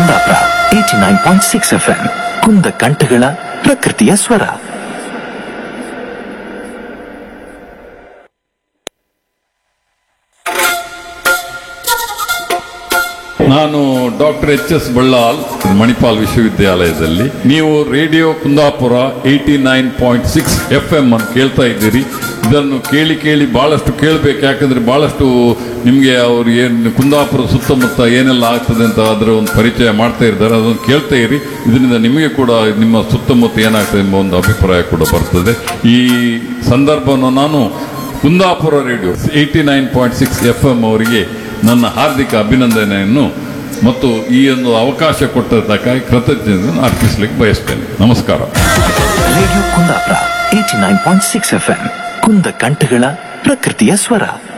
Kundapura eighty nine point six F M ಕುಂದ ಕಂಠಗಳ ಪ್ರಕೃತಿಯ ಸ್ವರ ನಾನು doctor H S Ballal Manipal ವಿಶ್ವವಿದ್ಯಾಲಯದಲ್ಲಿ ನೀವು radio Kundapura eighty nine point six F M ಅನ್ನು ಕೇಳ್ತಾ ಇದ್ದೀರಿ ಇದನ್ನು ಕೇಳಿ ಕೇಳಿ ಬಹಳಷ್ಟು ಕೇಳಬೇಕು ಯಾಕಂದ್ರೆ ಬಹಳಷ್ಟು ನಿಮಗೆ ಅವ್ರು ಏನು ಕುಂದಾಪುರ ಸುತ್ತಮುತ್ತ ಏನೆಲ್ಲ ಆಗ್ತದೆ ಅಂತ ಅದರ ಒಂದು ಪರಿಚಯ ಮಾಡ್ತಾ ಇದ್ದಾರೆ ಅದನ್ನು ಕೇಳ್ತಾ ಇರಿ ಇದರಿಂದ ನಿಮಗೆ ಕೂಡ ನಿಮ್ಮ ಸುತ್ತಮುತ್ತ ಏನಾಗ್ತದೆ ಎಂಬ ಒಂದು ಅಭಿಪ್ರಾಯ ಕೂಡ ಬರ್ತದೆ ಈ ಸಂದರ್ಭವನ್ನು ನಾನು Kundapura radio eighty nine point six F M ಅವರಿಗೆ ನನ್ನ ಹಾರ್ದಿಕ ಅಭಿನಂದನೆಯನ್ನು ಮತ್ತು ಈ ಒಂದು ಅವಕಾಶ ಕೊಟ್ಟದ್ದಕ್ಕಾಗಿ ಕೃತಜ್ಞತೆಯನ್ನು ಅರ್ಪಿಸಲಿಕ್ಕೆ ಬಯಸ್ತೇನೆ ನಮಸ್ಕಾರ radio Kundapura eighty nine point six F M ಕುಂದ ಕಂಠಗಳ ಪ್ರಕೃತಿಯ ಸ್ವರ